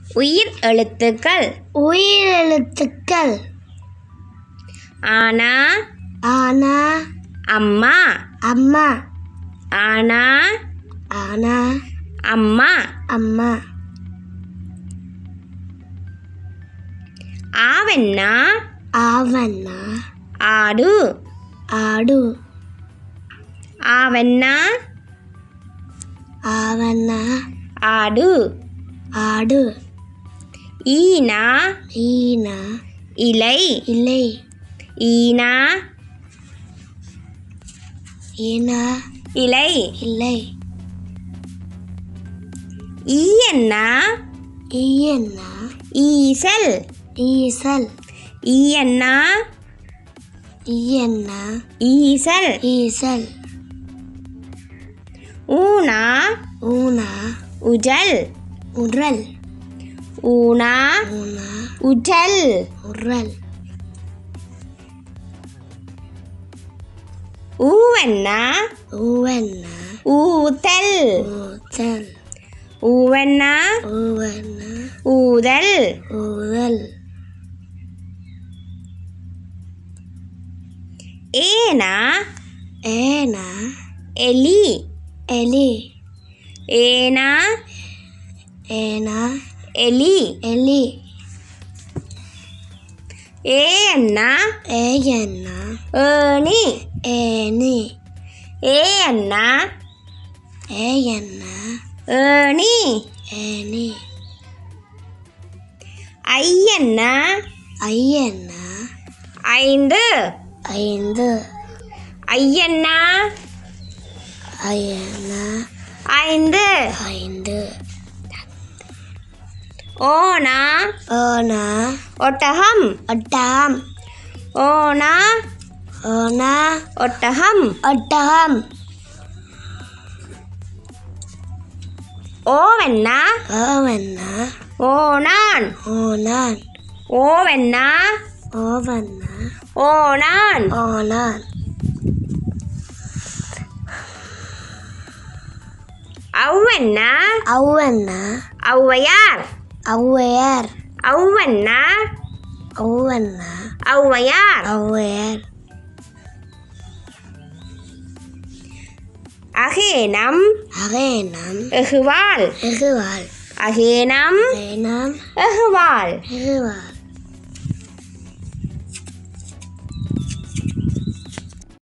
உயிர் எழுத்துக்கள் உயிரெழுத்துக்கள் ஆனா ஆனா அம்மா அம்மா ஆனா ஆனா அம்மா அம்மா ஆவென்னா ஆவண்ணா ஆடு ஆடு ஆவென்னா ஆவண்ணா ஆடு ஆடு ஈனா ஈனா இலை இல்லை ஈனா ஈனா இலை இல்லை ஈயன்னா ஈயண்ணா ஈசல் ஈசல் ஈயன்னா ஈயண்ணா ஈசல் ஈசல் ஊனா ஊனா உஜல் உரல் ஊனா ஊனா உஜல் உரல் ஊவென்னா ஊவண்ணா ஊத்தல் ஊத்தல் ஊவென்னா ஊவண்ணா ஊதல் ஊதல் ஏனா ஏனா எலி எலி ஏனா ஏனா எலி எலி ஏன்னா ஏயண்ணா ஏணி ஏனி ஏன்னா ஏயண்ணா ஏணி ஏனி ஐயன்னா ஐயண்ணா ஐந்து ஐந்து ஐயன்னா ஐயண்ணா ஐந்து ஐந்து ஓனா ஓனா ஒட்டகம் ஒட்டகம் ஓனா ஓனா ஒட்டகம் ஒட்டகம் ஓவென்னா ஓவண்ணா ஓனான் ஓனான் ஓவென்னா ஓவண்ணா ஓனான் ஓனான் ஔவென்னா ஔவண்ணா ஔவையார் ஔவையார் ஔவென்னா ஔவண்ணா ஔவையார் ஔவையார் அகேனம் அகேனம் எகுவாள் எகுவாள் அகேனம் ஏனம் எகுவாள் எகுவாள்